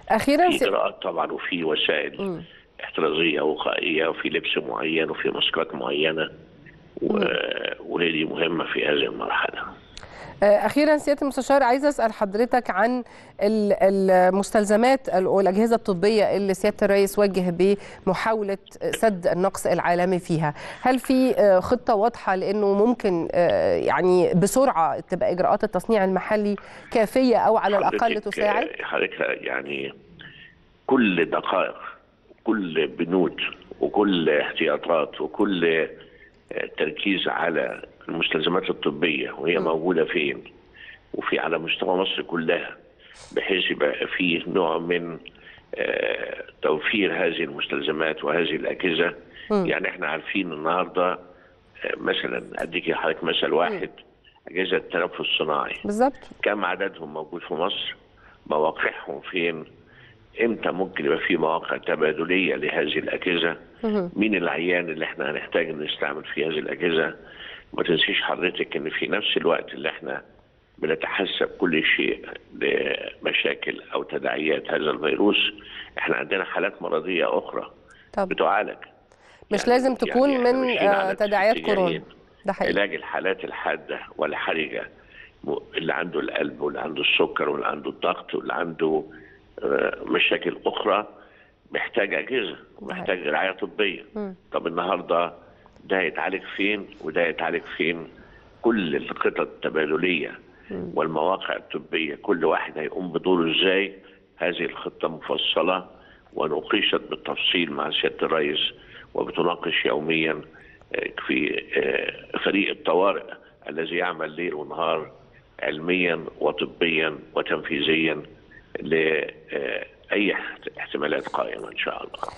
اخيرا في سي... اجراءات طبعا وفي وسائل احترازيه وقائيه وفي لبس معين وفي ماسكات معينه و... وهي دي مهمه في هذه المرحله اخيرا سياده المستشار عايزه اسال حضرتك عن ال- المستلزمات ال- والاجهزه الطبيه اللي سياده الرئيس وجه بمحاوله سد النقص العالمي فيها هل في آه، خطه واضحه لانه ممكن آه، يعني بسرعه تبقى اجراءات التصنيع المحلي كافيه او على الاقل حضرتك- تساعد حضرتك يعني كل دقائق كل بنود وكل احتياطات وكل آه، تركيز على المستلزمات الطبية وهي موجودة فين وفي على مستوى مصر كلها بحيث يبقى فيه نوع من آه، توفير هذه المستلزمات وهذه الأجهزة يعني احنا عارفين النهاردة آه، مثلا أديك لحضرتك مثل واحد أجهزة التنفس الصناعي بالظبط كم عددهم موجود في مصر مواقعهم فين امتى ممكن يبقى في مواقع تبادليه لهذه الاجهزه مين العيان اللي احنا هنحتاج نستعمل فيه هذه الاجهزه ما تنسيش حضرتك ان في نفس الوقت اللي احنا بنتحسب كل شيء لمشاكل او تداعيات هذا الفيروس احنا عندنا حالات مرضيه اخرى طب بتعالج مش يعني- لازم تكون يعني إحنا من ماشيين على آه، تداعيات اتجاهين. كورونا ده حقيقي علاج الحالات الحاده والحرجه م- اللي عنده القلب واللي عنده السكر واللي عنده الضغط واللي عنده آه، مشاكل اخرى محتاج اجهزه ومحتاج رعايه طبيه طب النهارده ده هيتعالج فين وده هيتعالج فين كل الخطط التبادليه والمواقع الطبيه كل واحد هيقوم بدوره ازاي هذه الخطه مفصله ونقيشت بالتفصيل مع سياده الرئيس وبتناقش يوميا آه، في آه، فريق الطوارئ الذي يعمل ليل ونهار علميا وطبيا وتنفيذيا لاي احتمالات قائمه ان شاء الله